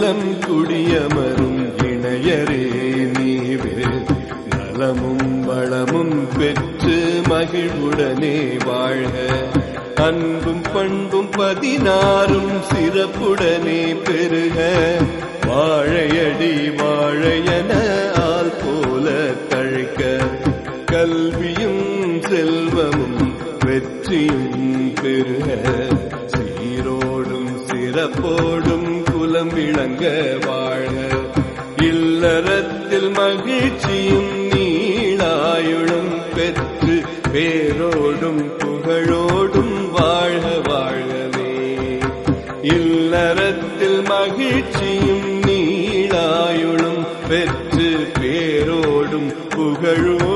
இல்லம் குடியமரும் இணையரே நீவே நலமும் வளமும் பெற்று மகிழ்வுடனே வாழ்க அன்பும் பண்பும் பதினாறும் சிறப்புடனே பெருக வாழையடி வாழையன ஆள் போல தழைக்க கல்வியும் செல்வமும் வெற்றியும் பெருக சீரோடும் சிறப்போடும் குலம் விளங்க வாழ்க இல்லறத்தில் மகிழ்ச்சியும் நீளாயுளும் பெற்று பேரோடும் புகழோடும் வாழ்க வாழ்கவே இல்லறத்தில் மகிழ்ச்சியும் நீளாயுளும் பெற்று பேரோடும் புகழோடும்